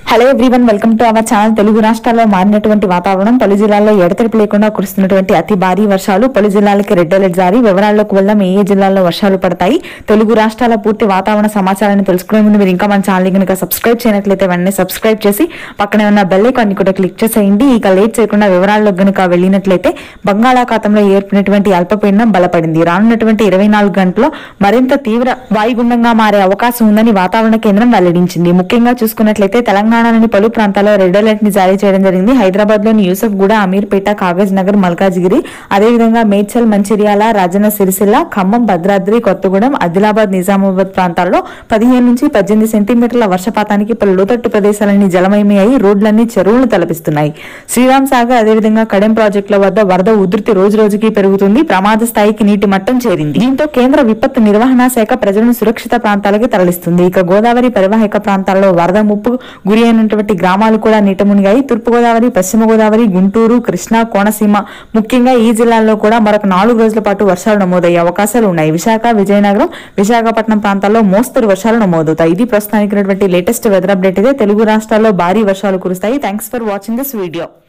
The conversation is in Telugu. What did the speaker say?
hello everyone welcome to our channel Telugu రాష్ట్రాల్లో మారినటువంటి వాతావరణం పలు జిల్లాల్లో ఎడతెరిపి లేకుండా కురుస్తున్నటువంటి అతి భారీ వర్షాలు పలు జిల్లాలకి రెడ్ అలర్ట్ జారీ వివరాల్లోకి వెళ్దాం ఏ ఏ జిల్లాల్లో వర్షాలు పడతాయి తెలుగు రాష్ట్రాల పూర్తి వాతావరణ సమాచారాన్ని తెలుసుకునే ముందు మీరు ఇంకా మన ఛానల్ కనుక సబ్స్క్రైబ్ చేయనట్లయితే వెంటనే సబ్స్క్రైబ్ చేసి పక్కనే ఉన్న బెల్ ఐకాన్ కూడా క్లిక్ చేసేయండి ఇక లేట్ చేయకుండా వివరాల్లో గనుక వెళ్ళినట్లయితే బంగాళాఖాతంలో ఏర్పడినటువంటి అల్పపీడనం బలపడింది రానున్నటువంటి ఇరవై నాలుగు గంటల్లో మరింత తీవ్ర వాయుగుండంగా మారే అవకాశం ఉందని వాతావరణ కేంద్రం వెల్లడించింది ముఖ్యంగా చూసుకున్నట్లయితే తెలంగాణలోని పలు ప్రాంతాల్లో రెడ్ అలర్ట్ ని జారీ చేయడం జరిగింది హైదరాబాద్ లోని యూసఫ్ గూడ అమీర్పేట కాగజ్ నగర్ మల్కాజిగిరి అదేవిధంగా మేడ్చల్ మంచిర్యాల రాజన్న సిరిసిల్ల ఖమ్మం భద్రాద్రి కొత్తగూడెం ఆదిలాబాద్ నిజామాబాద్ ప్రాంతాల్లో పదిహేను నుంచి పద్దెనిమిది సెంటీమీటర్ల వర్షపాతానికి పలు లోతట్టు ప్రదేశాలన్నీ జలమయమయ్యాయి రోడ్లన్నీ చెరువులను తలపిస్తున్నాయి శ్రీరామ్ సాగర్ అదేవిధంగా కడెం ప్రాజెక్టుల వద్ద వరద ఉధృతి రోజు రోజుకి పెరుగుతుంది ప్రమాద స్థాయికి నీటి మట్టం చేరింది దీంతో కేంద్ర విపత్తు నిర్వహణ శాఖ ప్రజలను సురక్షిత ప్రాంతాలకు తరలిస్తుంది ఇక గోదావరి పరివాహక ప్రాంతాల్లో వరద ముప్పు గురి అయినటువంటి గ్రామాలు కూడా నీట మునిగాయి తూర్పు గోదావరి పశ్చిమ గోదావరి గుంటూరు కృష్ణా కోనసీమ ముఖ్యంగా ఈ జిల్లాల్లో కూడా మరొక నాలుగు రోజుల పాటు వర్షాలు నమోదయ్యే అవకాశాలు ఉన్నాయి విశాఖ విజయనగరం విశాఖపట్నం ప్రాంతాల్లో మోస్తరు వర్షాలు నమోదవుతాయి ఇది ప్రస్తుతానికి లేటెస్ట్ వెదర్ అప్డేట్ అయితే తెలుగు రాష్ట్రాల్లో భారీ వర్షాలు కురుస్తాయి thanks for watching this video